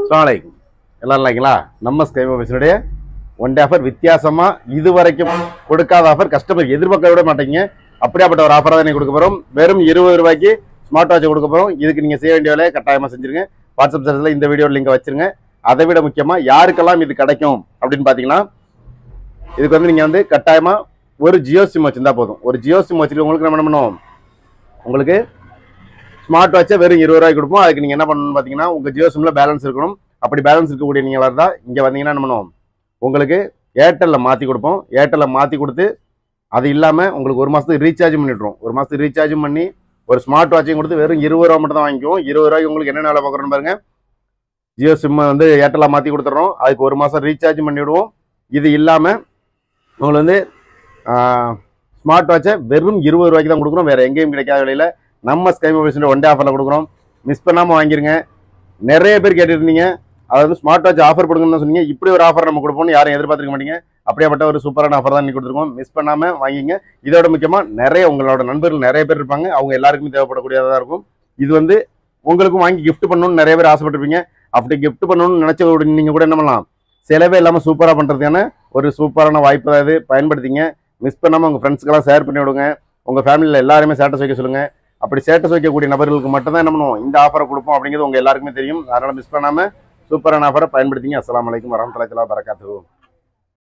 அஸ்ஸலாமு எல்லாம் இல்லைங்களா நம்ம ஸ்கை மொபைல்ஸுடைய ஒன் டே ஆஃபர் வித்தியாசமா இது வரைக்கும் கொடுக்காத ஆஃபர் கஸ்டமர் எதிர்பார்க்க விட மாட்டீங்க அப்படியாப்பட்ட ஒரு ஆஃபராக தான் கொடுக்க போறோம் வெறும் இருபது ரூபாய்க்கு ஸ்மார்ட் வாட்ச் கொடுக்க போறோம் இதுக்கு நீங்க செய்ய வேண்டிய வேலையை கட்டாயமா செஞ்சிருங்க வாட்ஸ்அப் சர்வீஸ்ல இந்த வீடியோ லிங்கை வச்சிருங்க அதை விட முக்கியமா யாருக்கெல்லாம் இது கிடைக்கும் அப்படின்னு பாத்தீங்கன்னா இதுக்கு வந்து நீங்க வந்து கட்டாயமா ஒரு ஜியோ சிம் வச்சிருந்தா போதும் ஒரு ஜியோ சிம் வச்சுட்டு உங்களுக்கு நம்ம என்ன பண்ணுவோம் உங்களுக்கு ஸ்மார்ட் வாட்சை வெறும் இருபது ரூபாய்க்கு கொடுப்போம் அதுக்கு நீங்க என்ன பண்ணணும்னு பாத்தீங்கன்னா உங்க ஜியோ சிம்ல பேலன்ஸ் இருக்கணும் அப்படி பேலன்ஸ் இருக்கக்கூடிய நீங்களா இருந்தா இங்க வந்தீங்கன்னா என்ன பண்ணுவோம் உங்களுக்கு ஏர்டெல்ல மாத்தி கொடுப்போம் ஏர்டெல்ல மாத்தி கொடுத்து அது இல்லாம உங்களுக்கு ஒரு மாசத்துக்கு ரீசார்ஜ் பண்ணிடுறோம் ஒரு மாசத்துக்கு ரீசார்ஜ் பண்ணி ஒரு ஸ்மார்ட் வாட்சையும் கொடுத்து வெறும் இருபது ரூபா மட்டும் தான் வாங்கிக்குவோம் இருபது ரூபாய்க்கு உங்களுக்கு என்ன வேலை பார்க்குறோன்னு பாருங்க ஜியோ சிம்மை வந்து ஏர்டெல்ல மாத்தி கொடுத்துட்றோம் அதுக்கு ஒரு மாசம் ரீசார்ஜ் பண்ணிவிடுவோம் இது இல்லாம உங்களுக்கு வந்து ஸ்மார்ட் வாட்சை வெறும் இருபது ரூபாய்க்கு தான் கொடுக்குறோம் வேற எங்கேயும் கிடைக்காத விலையில நம்ம ஸ்கை மொபைல்ஸ் ஒன் டே ஆஃபரில் கொடுக்குறோம் மிஸ் பண்ணாமல் வாங்கிருங்க நிறைய பேர் கேட்டுருந்தீங்க அதாவது ஸ்மார்ட் வாட்ச் ஆஃபர் கொடுங்கன்னு சொன்னீங்க இப்படி ஒரு ஆஃபர் நம்ம கொடுப்போம்னு யாரும் எதிர்பார்த்துக்க மாட்டீங்க அப்படியாப்பட்ட ஒரு சூப்பரான ஆஃபர் தான் இன்னைக்கு கொடுத்துருக்கோம் மிஸ் பண்ணாமல் வாங்கிங்க இதோட முக்கியமாக நிறைய உங்களோட நண்பர்கள் நிறைய பேர் இருப்பாங்க அவங்க எல்லாருக்குமே தேவைப்படக்கூடியதாக இருக்கும் இது வந்து உங்களுக்கும் வாங்கி கிஃப்ட் பண்ணணும்னு நிறைய பேர் ஆசைப்பட்டிருப்பீங்க அப்படி கிஃப்ட் பண்ணணும்னு நினச்ச நீங்கள் கூட என்ன பண்ணலாம் செலவே இல்லாமல் சூப்பராக பண்ணுறதுக்கான ஒரு சூப்பரான வாய்ப்பு தான் இது பயன்படுத்திங்க மிஸ் பண்ணாமல் உங்கள் ஃப்ரெண்ட்ஸ்க்கெல்லாம் ஷேர் பண்ணி விடுங்க உங்கள் ஃபேமிலியில் எல்லாருமே ஸ்டேட்டஸ் வைக்க சொல்லுங்கள் அப்படி ஸ்டேட்டஸ் வைக்கக்கூடிய நபர்களுக்கு மட்டும்தான் என்ன பண்ணுவோம் இந்த ஆஃபரை கொடுப்போம் அப்படிங்கிறது உங்கள் எல்லாருக்குமே தெரியும் அதனால் மிஸ் பண்ணாமல் சூப்பரான ஆஃபரை பயன்படுத்திங்க அஸ்ஸலாமு அலைக்கும் வரமத்துல்லாஹி வரகாத்துஹு